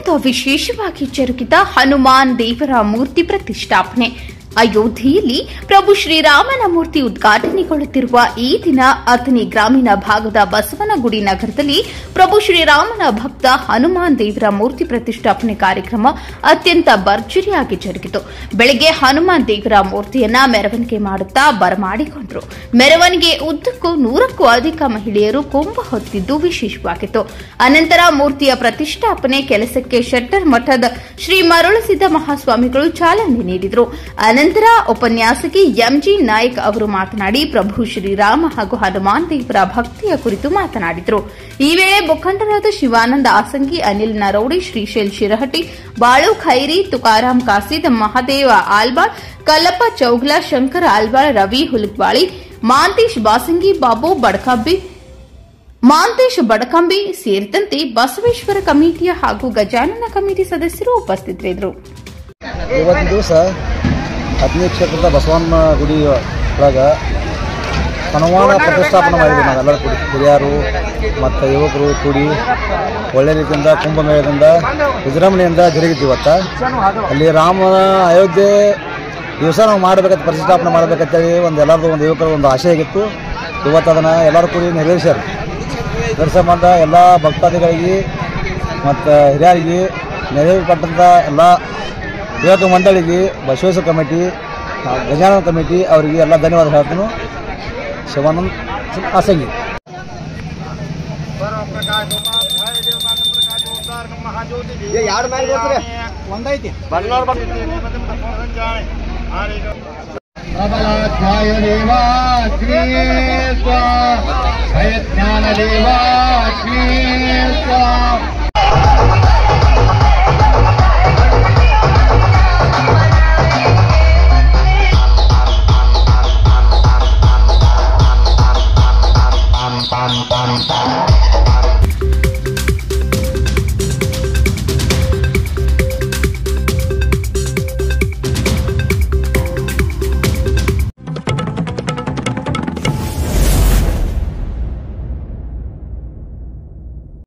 ಅತ್ಯಂತ ವಿಶೇಷವಾಗಿ ಜರುಗಿದ ಹನುಮಾನ್ ದೇವರ ಮೂರ್ತಿ ಪ್ರತಿಷ್ಠಾಪನೆ ಅಯೋಧ್ಯೆಯಲ್ಲಿ ಪ್ರಭು ಶ್ರೀರಾಮನ ಮೂರ್ತಿ ಉದ್ಘಾಟನೆಗೊಳ್ಳುತ್ತಿರುವ ಈ ದಿನ ಅಥಣಿ ಗ್ರಾಮೀಣ ಭಾಗದ ಬಸವನಗುಡಿ ನಗರದಲ್ಲಿ ಪ್ರಭು ಶ್ರೀರಾಮನ ಭಕ್ತ ಹನುಮಾನ್ ದೇವರ ಮೂರ್ತಿ ಪ್ರತಿಷ್ಠಾಪನೆ ಕಾರ್ಯಕ್ರಮ ಅತ್ಯಂತ ಭರ್ಜರಿಯಾಗಿ ಜರುಗಿತು ಬೆಳಗ್ಗೆ ಹನುಮಾನ್ ದೇವರ ಮೂರ್ತಿಯನ್ನ ಮೆರವಣಿಗೆ ಮಾಡುತ್ತಾ ಬರಮಾಡಿಕೊಂಡರು ಮೆರವಣಿಗೆ ಉದ್ದಕ್ಕೂ ನೂರಕ್ಕೂ ಅಧಿಕ ಮಹಿಳೆಯರು ಕೊಂಬ ಹೊತ್ತಿದ್ದು ವಿಶೇಷವಾಗಿತ್ತು ಅನಂತರ ಮೂರ್ತಿಯ ಪ್ರತಿಷ್ಠಾಪನೆ ಕೆಲಸಕ್ಕೆ ಶೆಟ್ಟರ್ ಮಠದ ಶ್ರೀ ಮರುಳಸಿದ್ದ ಮಹಾಸ್ವಾಮಿಗಳು ಚಾಲನೆ ನೀಡಿದರು ಅನಂತರ ಉಪನ್ಯಾಸಕಿ ಎಂಜಿ ನಾಯಕ್ ಅವರು ಮಾತನಾಡಿ ಪ್ರಭು ಶ್ರೀರಾಮ ಹಾಗೂ ಹನುಮಾನ್ ದೇವರ ಭಕ್ತಿಯ ಕುರಿತು ಮಾತನಾಡಿದರು ಈ ವೇಳೆ ಮುಖಂಡರಾದ ಶಿವಾನಂದ ಆಸಂಗಿ ಅನಿಲ್ ನರೌಡಿ ಶ್ರೀಶೈಲ್ ಶಿರಹಟ್ಟಿ ಬಾಳು ಖೈರಿ ತುಕಾರಾಂ ಕಾಸಿದ್ ಮಹಾದೇವ ಆಲ್ಬಾಳ್ ಕಲ್ಲಪ್ಪ ಚೌಗ್ಲಾ ಶಂಕರ ಆಲ್ಬಾಳ್ ರವಿ ಹುಲಗ್ವಾಳಿ ಮಾಂತೇಶ್ ಬಾಸಂಗಿ ಬಾಬು ಬಡಕಬ್ಬಿ ಮಾಂತೇಶ್ ಬಡಕಂಬಿ ಸೇರಿದಂತೆ ಬಸವೇಶ್ವರ ಕಮಿಟಿಯ ಹಾಗೂ ಗಜಾನನ ಕಮಿಟಿ ಸದಸ್ಯರು ಉಪಸ್ಥಿತರಿದ್ದರು ಇವತ್ತಿನ ದಿವಸ ಹದಿನೈದು ಕ್ಷೇತ್ರದ ಬಸವಣ್ಣ ಗುಡಿ ಒಳಗೆ ಹನುಮಾನ ಪ್ರತಿಷ್ಠಾಪನೆ ಮಾಡಿದ್ವಿ ನಾವೆಲ್ಲರೂ ಕೂಡಿ ಹಿರಿಯರು ಮತ್ತು ಯುವಕರು ಕೂಡಿ ಒಳ್ಳೆ ರೀತಿಯಿಂದ ಕುಂಭಮೇಳದಿಂದ ವಿಜೃಂಭಣೆಯಿಂದ ಜರುಗಿತ್ತು ಇವತ್ತು ಅಲ್ಲಿ ರಾಮನ ಅಯೋಧ್ಯೆ ದಿವಸ ನಾವು ಮಾಡಬೇಕಂತ ಪ್ರತಿಷ್ಠಾಪನೆ ಮಾಡಬೇಕಂತೇಳಿ ಒಂದು ಎಲ್ಲರದು ಒಂದು ಯುವಕರ ಒಂದು ಆಸೆ ಆಗಿತ್ತು ಇವತ್ತು ಅದನ್ನು ಎಲ್ಲರೂ ಕೂಡಿ ನೆರವೇರಿಸ್ಯಾರ ಇದರ ಸಂಬಂಧ ಎಲ್ಲ ಭಕ್ತಾದಿಗಳಿಗೆ ಮತ್ತು ಹಿರಿಯರಿಗೆ ನೆರವೇರಿಪಟ್ಟಂಥ ಎಲ್ಲ ಯುವಕ ಮಂಡಳಿಗೆ ಬಸವೇಶ್ವರ ಕಮಿಟಿ ಆ, ಗಜಾನನ ಕಮಿಟಿ ಅವರಿಗೆ ಎಲ್ಲ ಧನ್ಯವಾದ ಹೇಳ್ತೀನಿ ಶಿವಾನಂದ್ ಆಸಂಗಿ ಒಂದೈತಿ ಪ್ರಬಲಾಧ್ಯಾಯ ದೇವ ಶ್ರೀ ಸ್ವ ಭಯಜ್ಞಾನ ದೇವ ಶ್ರೀ ಸ್ವ